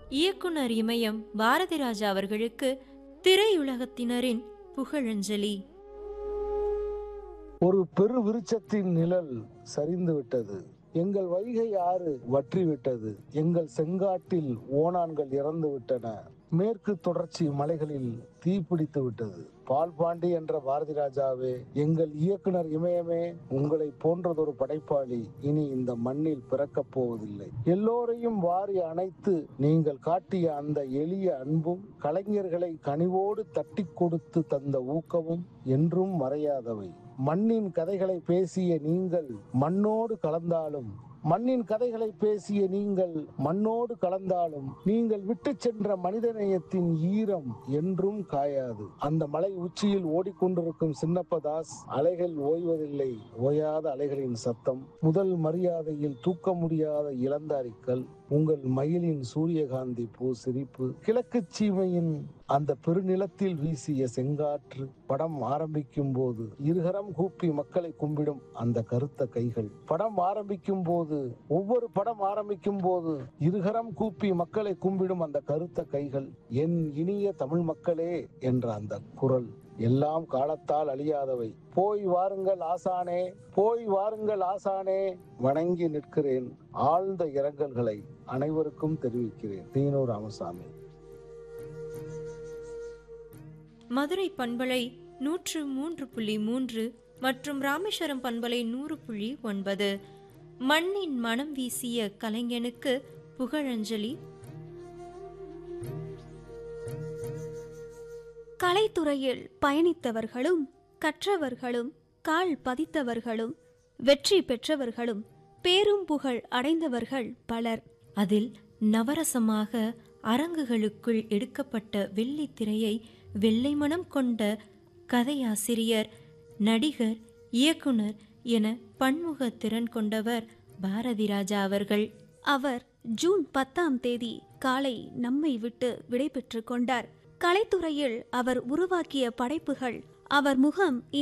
இயக்குனர் இமயம் பாரதிராஜா அவர்களுக்கு திரையுலகத்தினரின் புகழஞ்சலி ஒரு பெரு விருட்சத்தின் நிழல் சரிந்து விட்டது எங்கள் வைகை ஆறு வற்றி விட்டது எங்கள் செங்காட்டில் ஓணான்கள் இறந்து விட்டன மேற்கு தொடர்ச்சி மலைகளில் தீப்பிடித்து விட்டது பால்பாண்டி என்ற பாரதி ராஜாவே எங்கள் இயக்குனர் இமயமே உங்களை போன்றதொரு படைப்பாளி இனி இந்த மண்ணில் பிறக்கப் போவதில்லை எல்லோரையும் வாரி அணைத்து நீங்கள் காட்டிய அந்த எளிய அன்பும் கலைஞர்களை கனிவோடு தட்டி கொடுத்து தந்த ஊக்கமும் என்றும் மறையாதவை மண்ணின் கதைகளை பேசிய நீங்கள் மண்ணோடு கலந்தாலும் மண்ணின் கதைகளை பேசிய நீங்கள் மண்ணோடு கலந்தாலும் நீங்கள் விட்டு சென்ற மனிதநேயத்தின் ஈரம் என்றும் காயாது அந்த மலை உச்சியில் ஓடிக்கொண்டிருக்கும் சின்னப்பதாஸ் அலைகள் ஓய்வதில்லை ஓயாத அலைகளின் சத்தம் முதல் மரியாதையில் தூக்க முடியாத இளந்தாரிக்கல் உங்கள் மயிலின் சூரியகாந்தி பூ சிரிப்பு கிழக்கு சீமையின் அந்த பெருநிலத்தில் வீசிய செங்காற்று படம் ஆரம்பிக்கும் போது இருகரம் கூப்பி மக்களை கும்பிடும் அந்த கருத்த கைகள் படம் ஆரம்பிக்கும் போது ஒவ்வொரு படம் ஆரம்பிக்கும் போது இருகரம் கூப்பி மக்களை கும்பிடும் அந்த கருத்த கைகள் என் இனிய தமிழ் மக்களே என்ற அந்த குரல் எல்லாம் காலத்தால் அழியாதவை போய் வாருங்கள் ஆசானே போய் வாருங்கள் ஆசானே வணங்கி நிற்கிறேன் ஆழ்ந்த இரங்கல்களை அனைவருக்கும் தெரிவிக்கிறேன் தீனூர் ராமசாமி மதுரை பண்பலை நூற்று மூன்று புள்ளி மூன்று மற்றும் ராமேஸ்வரம் பண்பலை நூறு புள்ளி ஒன்பது மண்ணின் மனம் வீசிய கலைஞனுக்கு புகழஞ்சலி கலைத்துறையில் பயணித்தவர்களும் கற்றவர்களும் கால் பதித்தவர்களும் வெற்றி பெற்றவர்களும் பேரும் புகழ் அடைந்தவர்கள் பலர் அதில் நவரசமாக அரங்குகளுக்குள் எடுக்கப்பட்ட வெள்ளித் திரையை வெள்ளை மனம் கொண்ட கதையாசிரியர் நடிகர் இயக்குனர் என பன்முக திறன் கொண்டவர் பாரதி ராஜா அவர்கள் அவர் ஜூன் பத்தாம் தேதி காலை நம்மை விட்டு விடைபெற்றுக் கொண்டார் கலைத்துறையில் அவர் உருவாக்கிய படைப்புகள் அவர் முகம்